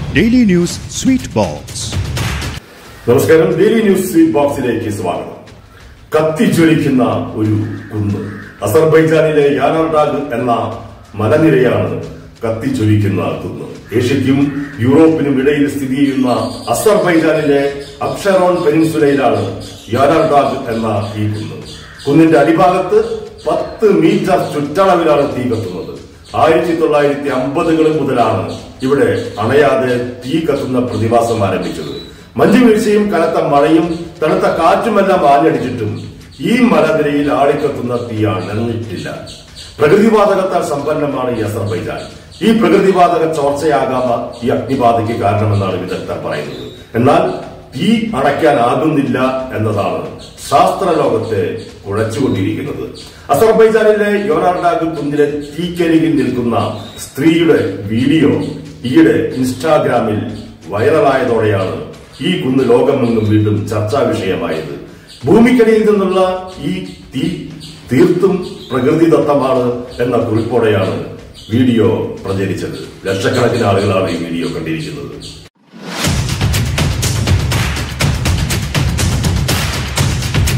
daily news sweet box നമസ്കാരം daily news sweet ബോക്സിലേക്ക് സ്വാഗതം കത്തിജ്വലിക്കുന്ന ഒരു കുന്ന് അസർബൈജാനിലെ യാനാർഡാഗ് എന്ന മലനിരയാണ് കത്തിജ്വലിക്കുന്ന കുന്ന് ഏഷ്യയ്ക്കും യൂറോപ്പിനും ഇടയിൽ സ്ഥിതി ചെയ്യുന്ന അസർബൈജാനിലെ അക്ഷറോൺ പെനിൻസുലയിലാണ് യാനാർഡാഗ് എന്ന ഈ കുന്ന് കുന്നിന്റെ അടിഭാഗത്ത് പത്ത് മീറ്റർ ചുറ്റളവിലാണ് തീ കത്തുന്നത് ആയിരത്തി തൊള്ളായിരത്തി അമ്പതുകളിൽ മുതലാണ് ഇവിടെ അണയാതെ തീ കത്തുന്ന പ്രതിഭാസം ആരംഭിച്ചത് മഞ്ഞുവീഴ്ചയും കനത്ത മഴയും തണുത്ത കാറ്റുമെല്ലാം ആഞ്ഞടിച്ചിട്ടും ഈ മലനിരയിൽ ആളിക്കത്തുന്ന തീ അണഞ്ഞിട്ടില്ല പ്രകൃതിവാതകത്താൽ സമ്പന്നമാണ് ഈ അസർബൈജാൻ ഈ പ്രകൃതിവാതക ചോർച്ചയാകാമ ഈ അഗ്നിബാധയ്ക്ക് കാരണമെന്നാണ് വിദഗ്ധർ പറയുന്നത് എന്നാൽ തീ അണയ്ക്കാനാകുന്നില്ല എന്നതാണ് ശാസ്ത്രലോകത്തെ കുഴച്ചുകൊണ്ടിരിക്കുന്നത് അസർബൈജാനിലെ യോനാർഡാഗ് കുന്നിലെ തീക്കരികിൽ നിൽക്കുന്ന സ്ത്രീയുടെ വീഡിയോ ഈയിടെ ഇൻസ്റ്റാഗ്രാമിൽ വൈറലായതോടെയാണ് ഈ കുന്ന് ലോകമെങ്ങും വീണ്ടും ചർച്ചാ വിഷയമായത് ഭൂമിക്കടിയിൽ നിന്നുള്ള ഈ തീ തീർത്തും പ്രകൃതിദത്തമാണ് എന്ന കുറിപ്പോടെയാണ് വീഡിയോ പ്രചരിച്ചത് ലക്ഷക്കണക്കിന് ആളുകളാണ് ഈ വീഡിയോ കണ്ടിരിക്കുന്നത്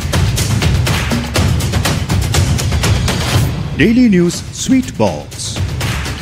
ഡെയിലി ന്യൂസ് സ്വീറ്റ് ബോക്സ്